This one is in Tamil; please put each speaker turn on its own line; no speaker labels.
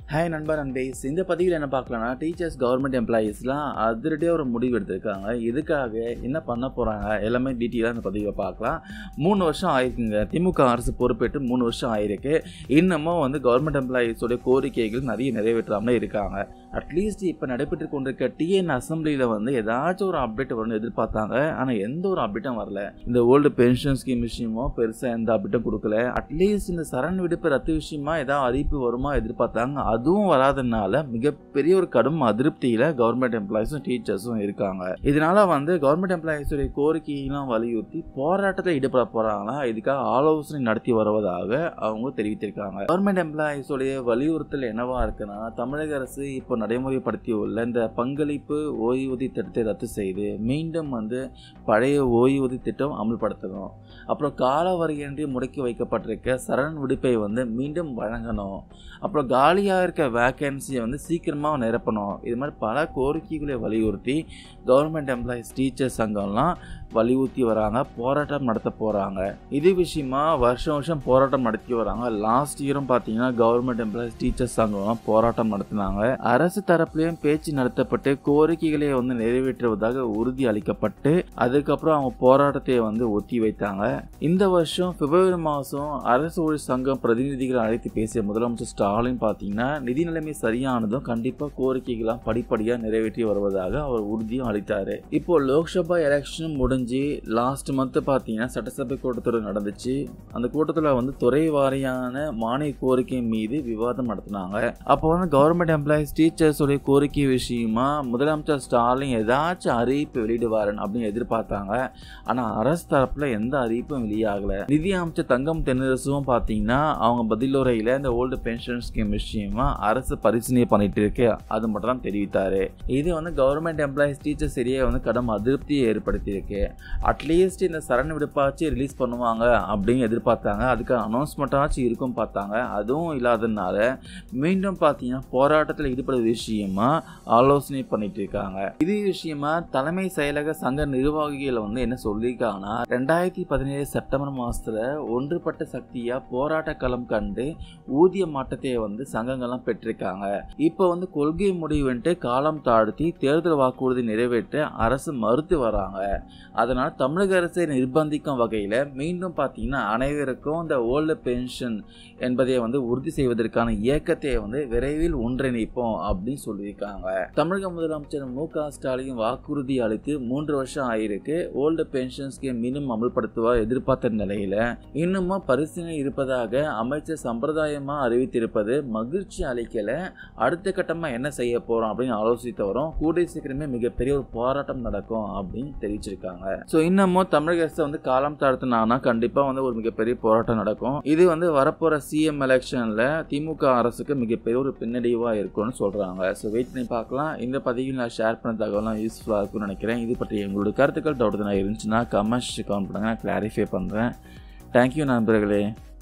ஹாய் நண்பா நண்பேஸ் இந்த பதிவில் என்ன பார்க்கலாம்னா டீச்சர்ஸ் கவர்மெண்ட் எம்ப்ளாயீஸ்லாம் அதிரடியாக ஒரு முடிவு எடுத்திருக்காங்க இதுக்காக என்ன பண்ண போகிறாங்க எல்லாமே டீட்டெயிலாக இந்த பதிவை பார்க்கலாம் மூணு வருஷம் ஆயிருக்குங்க திமுக அரசு பொறுப்பேற்று மூணு வருஷம் ஆயிருக்கு இன்னமும் வந்து கவர்மெண்ட் எம்ப்ளாயீஸோட கோரிக்கைகள் நிறைய நிறைவேற்றாமல் இருக்காங்க அட்லீஸ்ட் இப்போ நடைபெற்று கொண்டிருக்க டிஎன் அசம்பிளியில் வந்து ஏதாச்சும் ஒரு அப்டேட் வரும்னு எதிர்பார்த்தாங்க ஆனால் எந்த ஒரு அப்டேட்டும் வரல இந்த ஓல்டு பென்ஷன் ஸ்கீம் விஷயமோ பெருசாக எந்த அப்டேட்டும் கொடுக்கல அட்லீஸ்ட் இந்த சரண் விடுப்பு ரத்து விஷயமா ஏதாவது அறிவிப்பு வருமா எதிர்பார்த்தாங்க அதுவும் வராதனால மிகப்பெரிய ஒரு கடும் அதிருப்தியில் கவர்மெண்ட் எம்ப்ளாயிஸும் டீச்சர்ஸும் இருக்காங்க இதனால வந்து கவர்மெண்ட் எம்ப்ளாயிஸுடைய கோரிக்கையெல்லாம் வலியுறுத்தி போராட்டத்தில் ஈடுபட போகிறாங்களா இதுக்காக ஆலோசனை நடத்தி வருவதாக அவங்க தெரிவித்திருக்காங்க கவர்மெண்ட் எம்ப்ளாயிஸுடைய வலியுறுத்தல் என்னவா இருக்குன்னா தமிழக அரசு இப்போ நடைமுறைப்படுத்தியுள்ள இந்த பங்களிப்பு ஓய்வூதிய திட்டத்தை ரத்து செய்து மீண்டும் வந்து பழைய ஓய்வூதிய திட்டம் அமல்படுத்தணும் அப்புறம் கால வரையின்றி முடக்கி வைக்கப்பட்டிருக்க சரண் விடுப்பை வந்து மீண்டும் வழங்கணும் அப்புறம் காலியாக இருக்க வேக்கன்சியை வந்து சீக்கிரமாக நிரப்பணும் இது மாதிரி பல கோரிக்கைகளை வலியுறுத்தி கவர்மெண்ட் எம்ப்ளாயிஸ் டீச்சர்ஸ் சங்கம்லாம் வலியுறுத்தி வராங்க போராட்டம் நடத்த போகிறாங்க இது விஷயமா வருஷம் வருஷம் போராட்டம் நடத்தி வராங்க லாஸ்ட் இயரும் பார்த்தீங்கன்னா கவர்மெண்ட் எம்ப்ளாயிஸ் டீச்சர்ஸ் சங்கம்லாம் போராட்டம் நடத்தினாங்க அரசு தரப்புலையும் பேச்சு நடத்தப்பட்டு கோரிக்கைகளை வந்து நிறைவேற்றுவதாக உறுதி அளிக்கப்பட்டு அதுக்கப்புறம் அவங்க போராட்டத்தை வந்து ஒத்தி வைத்தாங்க இந்த வருஷம் பிப்ரவரி மாதம் அரசு ஊழியர் சங்கம் பிரதிநிதிகளை அழைத்து பேசிய முதலமைச்சர் ஸ்டாலின் பார்த்தீங்கன்னா நிதி நிலைமை சரியானதும் கண்டிப்பாக கோரிக்கைகளாம் படிப்படியாக நிறைவேற்றி வருவதாக அவர் உறுதியும் அளித்தார் இப்போ லோக்சபா எலெக்ஷன் முடிஞ்சு லாஸ்ட் மந்த் பார்த்தீங்கன்னா சட்டசபை கூட்டத்தொடர் நடந்துச்சு அந்த கூட்டத்தில் வந்து துறை வாரியான மானிய கோரிக்கை மீது விவாதம் நடத்தினாங்க அப்போ வந்து கவர்மெண்ட் எம்ப்ளாயிஸ் டீச்சர்ஸோடைய கோரிக்கை விஷயமா முதலமைச்சர் ஸ்டாலின் ஏதாச்சும் அறிவிப்பு வெளியிடுவாருன்னு அப்படின்னு எதிர்பார்த்தாங்க ஆனால் அரசு தரப்பில் எந்த அறிவிப்பும் வெளியாகலை நிதி அமைச்சர் தங்கம் தென்னரசும் பார்த்தீங்கன்னா அவங்க பதிலுரையில் இந்த ஓல்டு பென்ஷன் ஸ்கீம் விஷயமா அரசு பரிசீலனை பண்ணிட்டு இருக்கு அது மட்டும் தான் தெரிவித்தாரு இது வந்து கவர்மெண்ட் எம்ப்ளாயிஸ் டீச்சர்ஸ் சரியே வந்து கடும் அதிருப்தியை ஏற்படுத்தியிருக்கு அட்லீஸ்ட் இந்த சரண் விடுப்பாச்சு ரிலீஸ் பண்ணுவாங்க அப்படின்னு எதிர்பார்த்தாங்க அதுக்கு அனௌன்ஸ்மெண்ட்டாச்சும் இருக்கும் பார்த்தாங்க அதுவும் இல்லாததுனால மீண்டும் பார்த்தீங்கன்னா போராட்டத்தில் ஈடுபட விஷயமா ஆலோசனை பண்ணிட்டு இருக்காங்க இது விஷயமா தலைமை செயலக சங்க நிர்வாகிகள் வந்து என்ன சொல்லியிருக்காங்கன்னா ரெண்டாயிரத்தி பதினேழு செப்டம்பர் மாசத்துல ஒன்றுபட்ட சக்தியா போராட்ட களம் கண்டு ஊதிய மாற்றத்தை வந்து சங்கங்கள்லாம் பெற்றிருக்காங்க இப்போ வந்து கொள்கை முடிவுன்ட்டு காலம் தாழ்த்தி தேர்தல் வாக்குறுதி நிறைவேற்ற அரசு மறுத்து வராங்க அதனால் தமிழக அரசை நிர்பந்திக்கும் வகையில் மீண்டும் பார்த்தீங்கன்னா அனைவருக்கும் இந்த ஓல்டு பென்ஷன் என்பதை வந்து உறுதி செய்வதற்கான இயக்கத்தை வந்து விரைவில் ஒன்றிணைப்போம் அப்படின்னு சொல்லியிருக்காங்க தமிழக முதலமைச்சர் மு க ஸ்டாலின் வாக்குறுதி அளித்து மூன்று வருஷம் ஆயிருக்கு ஓல்டு பென்ஷன் ஸ்கீம் மீண்டும் அமல்படுத்துவார் எதிர்பார்த்த நிலையில இன்னமும் பரிசீலனை இருப்பதாக அமைச்சர் சம்பிரதாயமா அறிவித்திருப்பது மகிழ்ச்சி அளிக்கல அடுத்த கட்டமா என்ன செய்ய போறோம் அப்படின்னு ஆலோசித்து வரோம் கூடிய சீக்கிரமே மிகப்பெரிய ஒரு போராட்டம் நடக்கும் அப்படின்னு தெரிவிச்சிருக்காங்க ஸோ இன்னமும் தமிழக அரசு வந்து காலம் தாழ்த்தினாங்கன்னா கண்டிப்பா வந்து ஒரு மிகப்பெரிய போராட்டம் நடக்கும் இது வந்து வரப்போற சிஎம் எலெக்ஷன்ல திமுக அரசுக்கு மிகப்பெரிய ஒரு பின்னடைவா இருக்கும்னு சொல்றாங்க ஸோ வெயிட் பண்ணி பார்க்கலாம் இந்த பதிவில் நான் ஷேர் பண்ண தகவலாம் யூஸ்ஃபுல்லாக இருக்கும்னு நினைக்கிறேன் இது பற்றி எங்களுடைய கருத்துக்கள் டவுட் நான் இருந்துச்சுன்னா கமெண்ட்ஸ் கவுண்ட் பண்ணுங்க நான் கிளாரிஃபை பண்ணுறேன் தேங்க்யூ நண்பர்களே